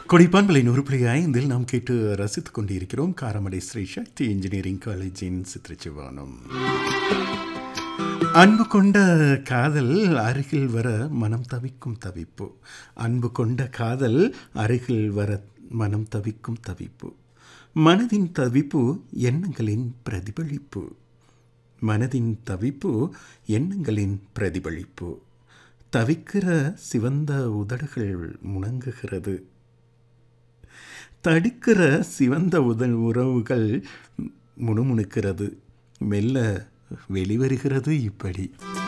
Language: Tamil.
கொடைப்பான்பலை நூறு புள்ளி ஐந்தில் நாம் கேட்டு ரசித்துக் கொண்டிருக்கிறோம் காரமடை ஸ்ரீ சக்தி இன்ஜினியரிங் காலேஜின் சித்திரச்சிவானம் அன்பு கொண்ட காதல் அருகில் வர மனம் தவிக்கும் தவிப்பு அன்பு கொண்ட காதல் அருகில் வர மனம் தவிக்கும் தவிப்பு மனதின் தவிப்பு எண்ணங்களின் பிரதிபலிப்பு மனதின் தவிப்பு எண்ணங்களின் பிரதிபலிப்பு தவிக்கிற சிவந்த உதடுகள் முணங்குகிறது தடிக்கிற சிவந்த உதல் உறவுகள் முணுமுணுக்கிறது மெல்ல வெளிவருகிறது இப்படி